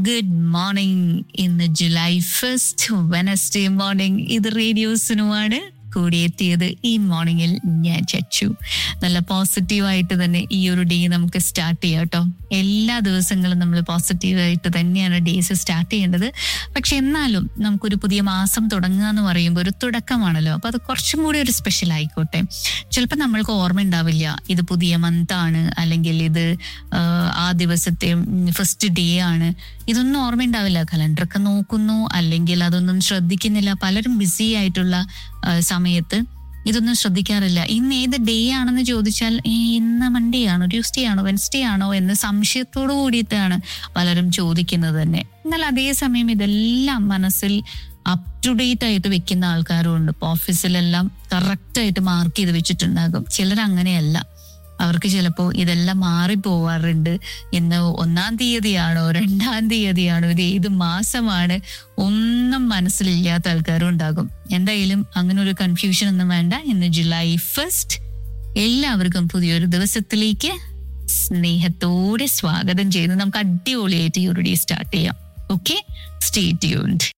good morning ഇന്ന് July first Wednesday morning ഇത് റേഡിയോസിനുമാണ് കൂടിയെത്തിയത് ഈ മോർണിംഗിൽ ഞാൻ ചച്ചു നല്ല പോസിറ്റീവായിട്ട് തന്നെ ഈ ഒരു ഡേ നമുക്ക് സ്റ്റാർട്ട് ചെയ്യാം കേട്ടോ എല്ലാ ദിവസങ്ങളും നമ്മൾ പോസിറ്റീവായിട്ട് തന്നെയാണ് ഡേയ്സ് സ്റ്റാർട്ട് ചെയ്യേണ്ടത് പക്ഷെ എന്നാലും നമുക്കൊരു പുതിയ മാസം തുടങ്ങുക എന്ന് പറയുമ്പോൾ ഒരു തുടക്കമാണല്ലോ അപ്പൊ അത് കുറച്ചും കൂടി ഒരു സ്പെഷ്യൽ ആയിക്കോട്ടെ ചിലപ്പോൾ നമ്മൾക്ക് ഓർമ്മ ഉണ്ടാവില്ല ഇത് പുതിയ മന്ത് ആണ് അല്ലെങ്കിൽ ഇത് ആഹ്, ആ ദിവസത്തെ ഫസ്റ്റ് ഡേ ആണ് ഇതൊന്നും ഓർമ്മ ഉണ്ടാവില്ല കലണ്ടറൊക്കെ നോക്കുന്നു അല്ലെങ്കിൽ അതൊന്നും ശ്രദ്ധിക്കുന്നില്ല പലരും ബിസി ആയിട്ടുള്ള ആഹ്, സമയത്ത് ഇതൊന്നും ശ്രദ്ധിക്കാറില്ല ഇന്ന് ഏത് ഡേ ആണെന്ന് ചോദിച്ചാൽ "ഏ, ഇന്ന് മൺഡേ ആണോ ട്യൂസ്ഡേ ആണോ വെൻസ്ഡേ ആണോ എന്ന് സംശയത്തോടു കൂടിയിട്ടാണ് പലരും ചോദിക്കുന്നത് തന്നെ എന്നാൽ അതേസമയം ഇതെല്ലാം മനസ്സിൽ അപ് ടു ഡേറ്റ് ആയിട്ട് വെക്കുന്ന ആൾക്കാരും ഉണ്ട് ഇപ്പൊ ഓഫീസിലെല്ലാം കറക്റ്റ് ആയിട്ട് മാർക്ക് ചെയ്ത് വെച്ചിട്ടുണ്ടാകും ചിലർ അങ്ങനെയല്ല അവർക്ക് ചിലപ്പോൾ ഇതെല്ലാം മാറിപ്പോവാറുണ്ട് ഇന്ന് ഒന്നാം തീയതിയാണോ രണ്ടാം തീയതിയാണോ ഇത് ഏത് മാസമാണ് ഒന്നും മനസ്സിലില്ലാത്ത ആൾക്കാരും ഉണ്ടാകും എന്തായാലും അങ്ങനെ ഒരു കൺഫ്യൂഷൻ ഒന്നും വേണ്ട ഇന്ന് ജൂലൈ ഫസ്റ്റ് എല്ലാവർക്കും പുതിയൊരു ദിവസത്തിലേക്ക് സ്നേഹത്തോടെ സ്വാഗതം ചെയ്ത് നമുക്ക് അടിപൊളിയായിട്ട് ഈ ഒരു ഡേ സ്റ്റാർട്ട് ചെയ്യാം ഓക്കെ സ്റ്റേ ട്യൂൺഡ്